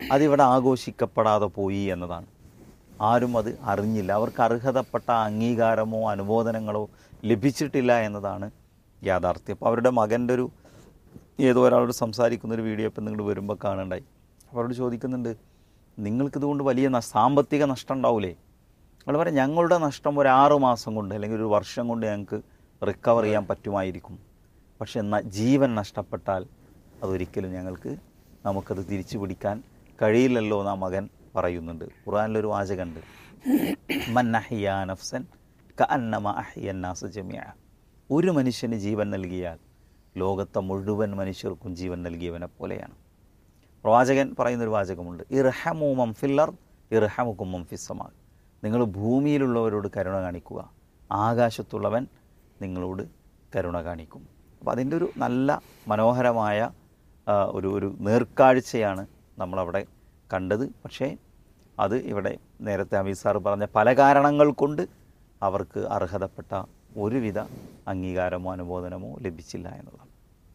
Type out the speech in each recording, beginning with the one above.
അതിവിടെ ആഘോഷിക്കപ്പെടാതെ പോയി എന്നതാണ് ആരും അത് അറിഞ്ഞില്ല അവർക്ക് അർഹതപ്പെട്ട അംഗീകാരമോ അനുമോദനങ്ങളോ ലഭിച്ചിട്ടില്ല എന്നതാണ് യാഥാർത്ഥ്യം അപ്പോൾ അവരുടെ മകൻ്റെ ഒരു ഏതോ ഒരാളോട് സംസാരിക്കുന്ന ഒരു വീഡിയോ ഇപ്പം നിങ്ങൾ വരുമ്പോൾ കാണുണ്ടായി അപ്പോൾ അവരോട് ചോദിക്കുന്നുണ്ട് നിങ്ങൾക്കിതുകൊണ്ട് വലിയ നഷ്- സാമ്പത്തിക നഷ്ടം ഉണ്ടാവില്ലേ അവൾ പറയാം ഞങ്ങളുടെ നഷ്ടം ഒരു ആറ് മാസം കൊണ്ട് അല്ലെങ്കിൽ ഒരു വർഷം കൊണ്ട് ഞങ്ങൾക്ക് റിക്കവർ ചെയ്യാൻ പറ്റുമായിരിക്കും പക്ഷെ എന്നാൽ ജീവൻ നഷ്ടപ്പെട്ടാൽ അതൊരിക്കലും ഞങ്ങൾക്ക് നമുക്കത് തിരിച്ചു പിടിക്കാൻ കഴിയില്ലല്ലോ എന്ന് ആ മകൻ പറയുന്നുണ്ട് ഖുറാനിലൊരു വാചകമുണ്ട് മൻ അഹ്യാ നഫ്സൻ കഅന്നമ അഹ്യൻ നാസ ജമിഅ ഒരു മനുഷ്യന് ജീവൻ നൽകിയാൽ ലോകത്തെ മുഴുവൻ മനുഷ്യർക്കും ജീവൻ നൽകിയവനെ പോലെയാണ് പ്രവാചകൻ പറയുന്നൊരു വാചകമുണ്ട് ഇർഹമു മംഫില്ലർ ഇർഹമുക്കും മംഫിസമാ നിങ്ങൾ ഭൂമിയിലുള്ളവരോട് കരുണ കാണിക്കുക ആകാശത്തുള്ളവൻ നിങ്ങളോട് കരുണ കാണിക്കും അപ്പോൾ അതിൻ്റെ ഒരു നല്ല മനോഹരമായ ആ, ഒരു ഒരു നേർക്കാഴ്ചയാണ് നമ്മളവിടെ കണ്ടത് പക്ഷേ അത് ഇവിടെ നേരത്തെ അമീത് സാർ പറഞ്ഞ പല കാരണങ്ങൾ കൊണ്ട് അവർക്ക് അർഹതപ്പെട്ട ഒരുവിധ അംഗീകാരമോ അനുമോദനമോ ലഭിച്ചില്ല എന്നതാണ്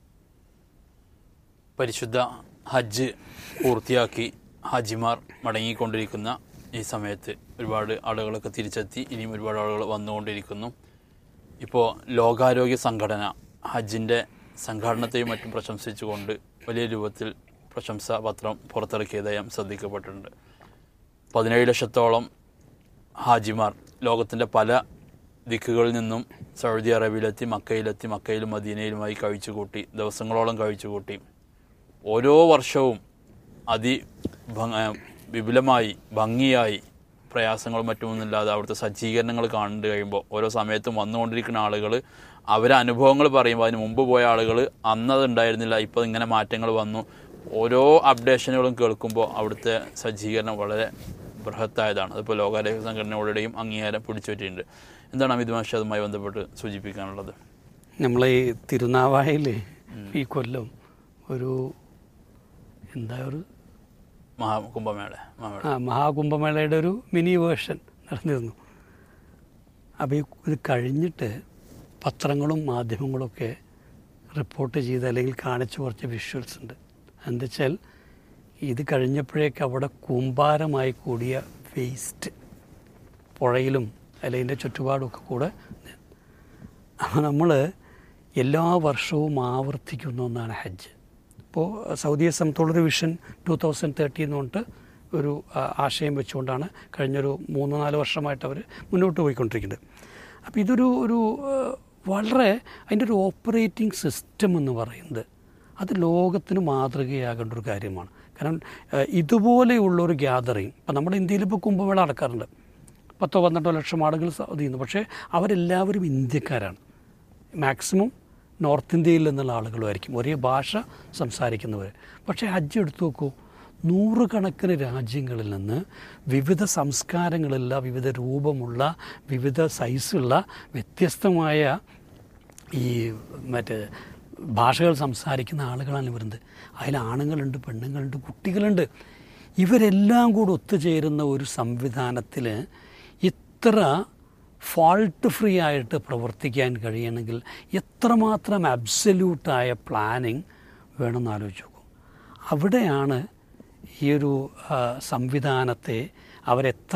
പരിശുദ്ധ ഹജ്ജ് പൂർത്തിയാക്കി ഹാജിമാർ മടങ്ങിക്കൊണ്ടിരിക്കുന്ന ഈ സമയത്ത് ഒരുപാട് ആളുകളൊക്കെ തിരിച്ചെത്തി ഇനിയും ഒരുപാട് ആളുകൾ വന്നുകൊണ്ടിരിക്കുന്നു ഇപ്പോൾ ലോകാരോഗ്യ സംഘടന ഹജ്ജിൻ്റെ സംഘാടനത്തെയും മറ്റും പ്രശംസിച്ചുകൊണ്ട് വലിയ രൂപത്തിൽ പ്രശംസാ പത്രം പുറത്തിറക്കിയതായി ശ്രദ്ധിക്കപ്പെട്ടിട്ടുണ്ട് പതിനേഴ് ലക്ഷത്തോളം ഹാജിമാർ ലോകത്തിൻ്റെ പല ദിക്കുകളിൽ നിന്നും സൗദി അറേബ്യയിലെത്തി മക്കയിലെത്തി മക്കയിലും മദീനയിലുമായി കഴിച്ചുകൂട്ടി ദിവസങ്ങളോളം കഴിച്ചുകൂട്ടി ഓരോ വർഷവും അതി ഭംഗ- ഏഹ് വിപുലമായി ഭംഗിയായി പ്രയാസങ്ങളും മറ്റുമൊന്നുമില്ലാതെ അവിടുത്തെ സജ്ജീകരണങ്ങൾ കണ്ടു കഴിയുമ്പോൾ ഓരോ സമയത്തും വന്നുകൊണ്ടിരിക്കുന്ന ആളുകൾ അവരെ അനുഭവങ്ങൾ പറയുമ്പോൾ അതിന് മുമ്പ് പോയ ആളുകൾ അന്നത് ഉണ്ടായിരുന്നില്ല ഇപ്പോൾ ഇങ്ങനെ മാറ്റങ്ങൾ വന്നു ഓരോ അപ്ഡേഷനുകളും കേൾക്കുമ്പോൾ അവിടുത്തെ സജ്ജീകരണം വളരെ ബൃഹത്തായതാണ് അതിപ്പോൾ ലോകാരോഗ്യ സംഘടനകളുടെയും അംഗീകാരം പിടിച്ചുപറ്റിയിട്ടുണ്ട് എന്താണ് അമിത് മാഷ് അതുമായി ബന്ധപ്പെട്ട് സൂചിപ്പിക്കാനുള്ളത് നമ്മളെ ഈ തിരുനാവായയിൽ ഈ കൊല്ലം ഒരു എന്താ ഒരു മഹാകുംഭമേള മഹാമേള ആ മഹാകുംഭമേളയുടെ ഒരു മിനി വേർഷൻ നടന്നിരുന്നു അപ്പോൾ ഈ ഇത് കഴിഞ്ഞിട്ട് പത്രങ്ങളും മാധ്യമങ്ങളൊക്കെ റിപ്പോർട്ട് ചെയ്ത് അല്ലെങ്കിൽ കാണിച്ച കുറച്ച് വിഷ്വൽസ് ഉണ്ട് എന്താ വെച്ചാൽ ഇത് കഴിഞ്ഞപ്പോഴേക്ക് അവിടെ കൂമ്പാരമായി കൂടിയ വേസ്റ്റ് പുഴയിലും അല്ലെങ്കിൽ ഇതിൻ്റെ ചുറ്റുപാടും ഒക്കെ കൂടെ അപ്പോൾ നമ്മൾ എല്ലാ വർഷവും ആവർത്തിക്കുന്ന ഒന്നാണ് ഹജ്ജ് ഇപ്പോൾ സൗദിയെ സംബന്ധിച്ചുള്ളൊരു വിഷൻ ടു തൗസൻഡ് തേർട്ടി എന്ന് പറഞ്ഞിട്ട് ഒരു ആ, ആശയം വെച്ചുകൊണ്ടാണ് കഴിഞ്ഞൊരു മൂന്ന് നാല് വർഷമായിട്ട് അവർ മുന്നോട്ട് പോയിക്കൊണ്ടിരിക്കുന്നത് അപ്പോൾ ഇതൊരു ഒരു ആ, വളരെ അതിൻ്റെ ഒരു ഓപ്പറേറ്റിംഗ് സിസ്റ്റം എന്ന് പറയുന്നത് അത് ലോകത്തിന് മാതൃകയാകേണ്ട ഒരു കാര്യമാണ് കാരണം ആ, ഇതുപോലെയുള്ളൊരു ഗ്യാതറിങ് ഇപ്പം നമ്മുടെ ഇന്ത്യയിൽ ഇപ്പോൾ കുംഭമേള നടക്കാറുണ്ട് പത്തോ പന്ത്രണ്ടോ ലക്ഷം ആളുകൾ സൗദിയിൽ നിന്ന് പക്ഷേ അവരെല്ലാവരും ഇന്ത്യക്കാരാണ് മാക്സിമം നോർത്ത് ഇന്ത്യയിൽ നിന്നുള്ള ആളുകളുമായിരിക്കും ഒരേ ഭാഷ സംസാരിക്കുന്നവർ പക്ഷേ ഹജ്ജ് എടുത്തു നോക്കൂ നൂറുകണക്കിന് രാജ്യങ്ങളിൽ നിന്ന് വിവിധ സംസ്കാരങ്ങളുള്ള വിവിധ രൂപമുള്ള വിവിധ സൈസുള്ള വ്യത്യസ്തമായ ഈ മറ്റേ ഭാഷകൾ സംസാരിക്കുന്ന ആളുകളാണ് വരുന്നത് അതിൽ ആണുങ്ങളുണ്ട് പെണ്ണുങ്ങളുണ്ട് കുട്ടികളുണ്ട് ഇവരെല്ലാം കൂടി ഒത്തുചേരുന്ന ഒരു സംവിധാനത്തിൽ ഇത്ര ഫാൾട്ട് ഫ്രീ ആയിട്ട് പ്രവർത്തിക്കാൻ കഴിയണമെങ്കിൽ എത്രമാത്രം അബ്സല്യൂട്ടായ പ്ലാനിങ് വേണമെന്ന് ആലോചിച്ച് നോക്കൂ അവിടെയാണ് ഈ ഒരു ആ, സംവിധാനത്തെ അവരെത്ര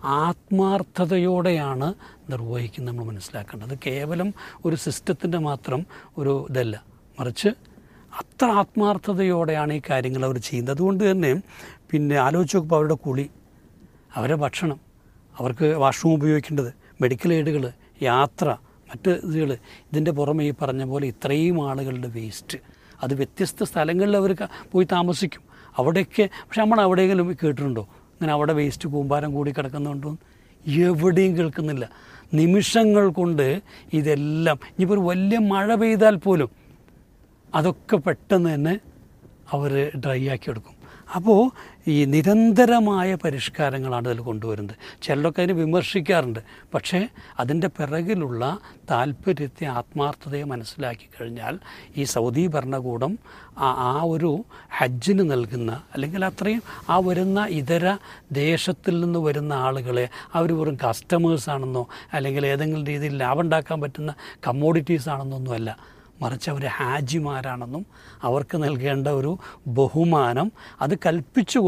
ആത്മാർത്ഥതയോടെയാണ് നിർവഹിക്കുന്നത് നമ്മൾ മനസ്സിലാക്കേണ്ടത് അത് കേവലം ഒരു സിസ്റ്റത്തിൻ്റെ മാത്രം ഒരു ഇതല്ല മറിച്ച് അത്ര ആത്മാർത്ഥതയോടെയാണ് ഈ കാര്യങ്ങൾ അവർ ചെയ്യുന്നത് അതുകൊണ്ട് തന്നെ പിന്നെ ആലോചിച്ച് നോക്കുമ്പോൾ അവരുടെ കുളി അവരുടെ ഭക്ഷണം അവർക്ക് വാഷ്റൂം ഉപയോഗിക്കേണ്ടത് മെഡിക്കൽ എയ്ഡുകൾ യാത്ര മറ്റ് ഇതുകൾ ഇതിൻ്റെ പുറമെ ഈ പറഞ്ഞ പോലെ ഇത്രയും ആളുകളുടെ വേസ്റ്റ് അത് വ്യത്യസ്ത സ്ഥലങ്ങളിൽ അവർ ക- പോയി താമസിക്കും അവിടെയൊക്കെ പക്ഷെ നമ്മൾ അവിടെയെങ്കിലും കേട്ടിട്ടുണ്ടോ ഇങ്ങനെ അവിടെ വേസ്റ്റ് കൂമ്പാരം കൂടി കിടക്കുന്നുണ്ടോ എവിടെയും കേൾക്കുന്നില്ല നിമിഷങ്ങൾ കൊണ്ട് ഇതെല്ലാം ഇനിയിപ്പോൾ ഒരു വലിയ മഴ പെയ്താൽ പോലും അതൊക്കെ പെട്ടെന്ന് തന്നെ അവർ ഡ്രൈ ആക്കി എടുക്കും അപ്പോൾ ഈ നിരന്തരമായ പരിഷ്കാരങ്ങളാണ് ഇതിൽ കൊണ്ടുവരുന്നത് ചിലരൊക്കെ അതിനെ വിമർശിക്കാറുണ്ട് പക്ഷേ അതിൻ്റെ പിറകിലുള്ള താല്പര്യത്തെ ആത്മാർത്ഥതയെ മനസ്സിലാക്കി കഴിഞ്ഞാൽ ഈ സൗദി ഭരണകൂടം ആ ആ ഒരു ഹജ്ജിന് നൽകുന്ന അല്ലെങ്കിൽ അത്രയും ആ വരുന്ന ഇതര ദേശത്തിൽ നിന്ന് വരുന്ന ആളുകളെ അവർ വെറും കസ്റ്റമേഴ്സ് ആണെന്നോ അല്ലെങ്കിൽ ഏതെങ്കിലും രീതിയിൽ ലാഭം ഉണ്ടാക്കാൻ പറ്റുന്ന കമ്മോഡിറ്റീസ് ആണെന്നൊന്നും അല്ല മറിച്ച് അവർ ഹാജിമാരാണെന്നും അവർക്ക് നൽകേണ്ട ഒരു ബഹുമാനം അത് കൽപ്പിച്ചു